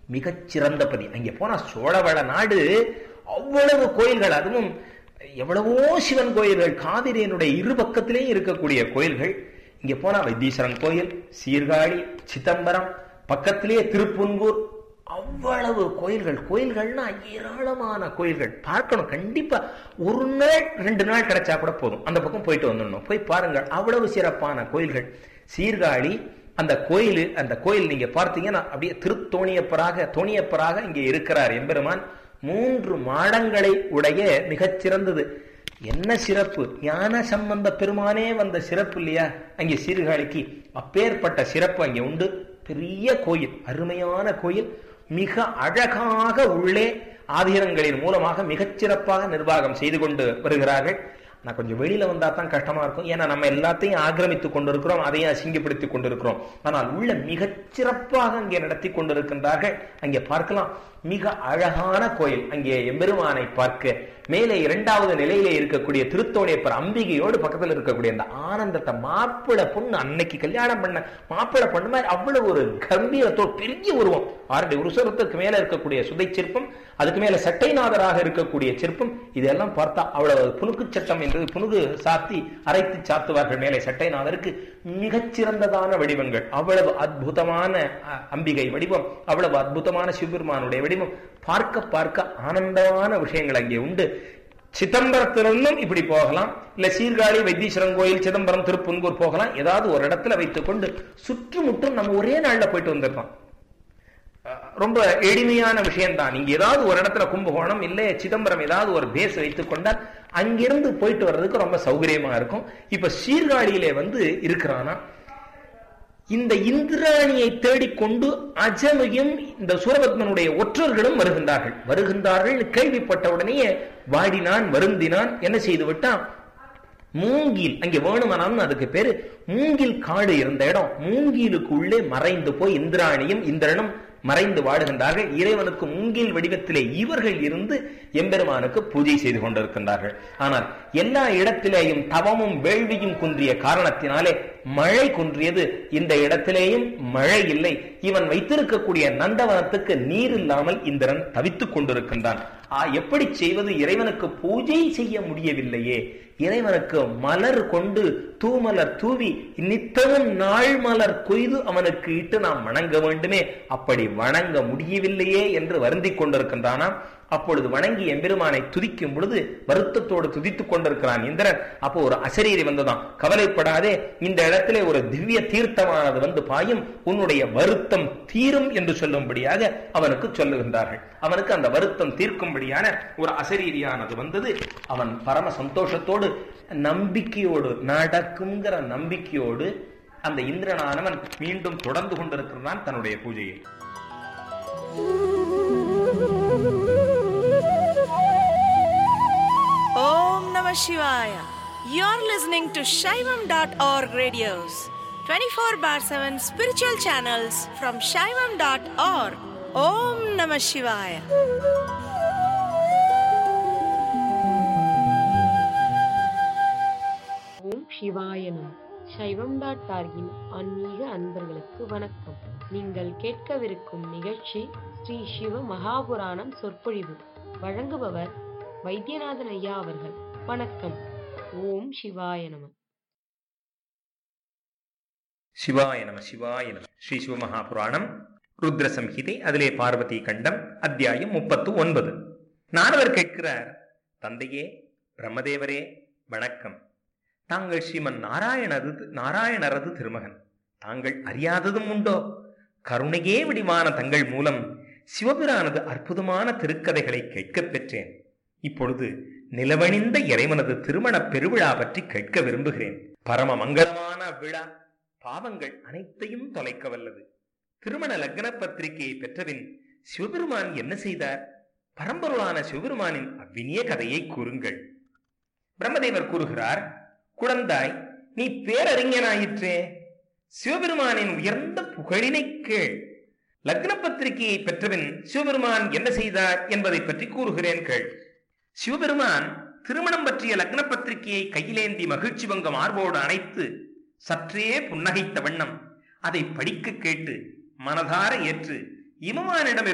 மிகச் சிறந்தபதி அங்கே போனா சோழவள நாடு அவ்வளவு கோயில்கள் அதுவும் எவ்வளவோ சிவன் கோயில்கள் காவிரியினுடைய இரு பக்கத்திலேயும் இருக்கக்கூடிய கோயில்கள் இங்க போனா வைத்தீஸ்வரன் கோயில் சீர்காழி சிதம்பரம் பக்கத்திலேயே திருப்புன்கூர் அவ்வளவு கோயில்கள் கோயில்கள்னா ஏராளமான கோயில்கள் பார்க்கணும் கண்டிப்பா ஒரு நாள் ரெண்டு நாள் கிடைச்சா கூட போதும் அந்த பக்கம் போயிட்டு வந்துடணும் போய் பாருங்கள் அவ்வளவு சிறப்பான கோயில்கள் சீர்காழி அந்த கோயில் அந்த கோயில் நீங்க பார்த்தீங்கன்னா அப்படியே திருத்தோணியப்பராக தோணியப்பராக இங்கே இருக்கிறார் எம்பெருமான் மூன்று மாடங்களை உடைய மிகச் சிறந்தது என்ன சிறப்பு ஞான சம்பந்த பெருமானே வந்த சிறப்பு இல்லையா அங்கே சீர்காழிக்கு அப்பேற்பட்ட சிறப்பு அங்கே உண்டு பெரிய கோயில் அருமையான கோயில் மிக அழகாக உள்ளே ஆதீனங்களின் மூலமாக மிகச் சிறப்பாக நிர்வாகம் செய்து கொண்டு வருகிறார்கள் நான் கொஞ்சம் வெளியில வந்தா தான் கஷ்டமா இருக்கும் ஏன்னா நம்ம எல்லாத்தையும் ஆக்கிரமித்துக் கொண்டிருக்கிறோம் அதையும் அசிங்கப்படுத்திக் கொண்டிருக்கிறோம் ஆனால் உள்ள மிகச் சிறப்பாக அங்கே நடத்தி கொண்டிருக்கின்றார்கள் அங்கே பார்க்கலாம் மிக அழகான கோயில் அங்கே எம்பெருமானை பார்க்க மேலே இரண்டாவது நிலையிலே இருக்கக்கூடிய திருத்தோணியப்பர் அம்பிகையோடு பக்கத்தில் இருக்கக்கூடிய அந்த ஆனந்தத்தை மாப்பிள பொண்ணு அன்னைக்கு கல்யாணம் பண்ண மாப்பிள பொண்ணு மாதிரி அவ்வளவு ஒரு கம்பீரத்தோடு பெரிய உருவம் ஆறடி உருசரத்துக்கு மேல இருக்கக்கூடிய சுதை சிற்பம் அதுக்கு மேல சட்டைநாதராக இருக்கக்கூடிய சிற்பம் இதெல்லாம் பார்த்தா அவ்வளவு புனுக்கு சட்டம் என்று புனுகு சாத்தி அரைத்து சாத்துவார்கள் மேலே சட்டைநாதருக்கு மிகச்சிறந்ததான வடிவங்கள் அவ்வளவு அற்புதமான அம்பிகை வடிவம் அவ்வளவு அற்புதமான சிவபெருமானுடைய வடிவம் பார்க்க பார்க்க ஆனந்தமான விஷயங்கள் அங்கே உண்டு சிதம்பரத்திலிருந்தும் இப்படி போகலாம் இல்ல சீர்காழி வைத்தீஸ்வரன் கோயில் சிதம்பரம் திருப்புன்கூர் போகலாம் ஏதாவது ஒரு இடத்துல வைத்துக் கொண்டு சுற்றுமுற்றும் நம்ம ஒரே நாள்ல போயிட்டு வந்துடலாம் ரொம்ப எளிமையான விஷயம்தான் நீங்க ஏதாவது ஒரு இடத்துல கும்பகோணம் இல்ல சிதம்பரம் ஏதாவது ஒரு பேஸ் வைத்துக் கொண்டால் அங்கிருந்து போயிட்டு வர்றதுக்கு ரொம்ப சௌகரியமா இருக்கும் இப்ப சீர்காழியிலே வந்து இருக்கிறானா இந்த இந்திராணியை தேடிக்கொண்டு அஜமையும் இந்த சூரபத்மனுடைய ஒற்றர்களும் வருகின்றார்கள் வருகின்றார்கள் கேள்விப்பட்ட உடனேயே வாடினான் வருந்தினான் என்ன செய்து விட்டான் மூங்கில் அங்கே வேணுமனாம் அதுக்கு பேரு மூங்கில் காடு இருந்த இடம் மூங்கிலுக்கு உள்ளே மறைந்து போய் இந்திராணியும் இந்திரனும் மறைந்து வாடுகின்றார்கள் இறைவனுக்கு மூங்கில் வடிவத்திலே இவர்கள் இருந்து எம்பெருமானுக்கு பூஜை செய்து கொண்டிருக்கின்றார்கள் ஆனால் எல்லா இடத்திலேயும் தவமும் வேள்வியும் குன்றிய காரணத்தினாலே மழை குன்றியது இந்த இடத்திலேயும் மழை இல்லை இவன் வைத்திருக்கக்கூடிய நந்தவனத்துக்கு நீர் இல்லாமல் இந்திரன் தவித்துக் கொண்டிருக்கின்றான் எப்படி செய்வது இறைவனுக்கு பூஜை செய்ய முடியவில்லையே இறைவனுக்கு மலர் கொண்டு தூமலர் தூவி நித்தமும் நாள் மலர் கொய்து அவனுக்கு இட்டு நாம் வணங்க வேண்டுமே அப்படி வணங்க முடியவில்லையே என்று வருந்திக் கொண்டிருக்கின்றானாம் அப்பொழுது வணங்கி எம்பெருமானை துதிக்கும் பொழுது வருத்தத்தோடு துதித்துக் கொண்டிருக்கிறான் இந்திரன் அப்போ ஒரு அசரீரி வந்ததாம் கவலைப்படாதே இந்த இடத்திலே ஒரு திவ்ய தீர்த்தமானது வந்து பாயும் உன்னுடைய வருத்தம் தீரும் என்று சொல்லும்படியாக அவனுக்கு சொல்லுகின்றார்கள் அவனுக்கு அந்த வருத்தம் தீர்க்கும்படியான ஒரு அசரீரியானது வந்தது அவன் பரம சந்தோஷத்தோடு நம்பிக்கையோடு நடக்குங்கிற நம்பிக்கையோடு அந்த இந்திரனானவன் மீண்டும் தொடர்ந்து கொண்டிருக்கிறான் தன்னுடைய பூஜையை Om Namah Shivaya. You're listening to Shaivam.org radios, 24 bar 7 spiritual channels from Shaivam.org. Om Namah Shivaya. ஓம் சிவாயனம் சைவம் டாட் டார்கின் ஆன்மீக அன்பர்களுக்கு வணக்கம் நீங்கள் கேட்கவிருக்கும் நிகழ்ச்சி ஸ்ரீ சிவ மகாபுராணம் சொற்பொழிவு வழங்குபவர் வைத்தியநாதன் ஐயா அவர்கள் வணக்கம் ஓம் சிவாய நம சிவாய நம சிவாய நம ஸ்ரீ சிவமகாபுராணம் ருத்ர சம்ஹிதை அதிலே பார்வதி கண்டம் அத்தியாயம் முப்பத்து ஒன்பது நாரதர் கேட்கிறார் தந்தையே பிரம்மதேவரே வணக்கம் தாங்கள் ஸ்ரீமன் நாராயணது நாராயணரது திருமகன் தாங்கள் அறியாததும் உண்டோ கருணையே வடிவான தங்கள் மூலம் சிவபிரானது அற்புதமான திருக்கதைகளை கேட்கப் பெற்றேன் இப்பொழுது நிலவணிந்த இறைவனது திருமண பெருவிழா பற்றி கேட்க விரும்புகிறேன் பரம மங்களமான விழா பாவங்கள் அனைத்தையும் தொலைக்க வல்லது திருமண லக்ன பத்திரிகையை பெற்றபின் சிவபெருமான் என்ன செய்தார் பரம்பொருளான சிவபெருமானின் அவ்வினிய கதையை கூறுங்கள் பிரம்மதேவர் கூறுகிறார் குழந்தாய் நீ பேரறிஞனாயிற்றே சிவபெருமானின் உயர்ந்த புகழினை கேள் லக்ன பத்திரிகையை பெற்றபின் சிவபெருமான் என்ன செய்தார் என்பதை பற்றி கூறுகிறேன் கேள் சிவபெருமான் திருமணம் பற்றிய லக்ன பத்திரிகையை கையிலேந்தி மகிழ்ச்சி பங்க மார்போடு அணைத்து சற்றே புன்னகைத்த வண்ணம் அதை படிக்க கேட்டு மனதார ஏற்று இமவானிடம்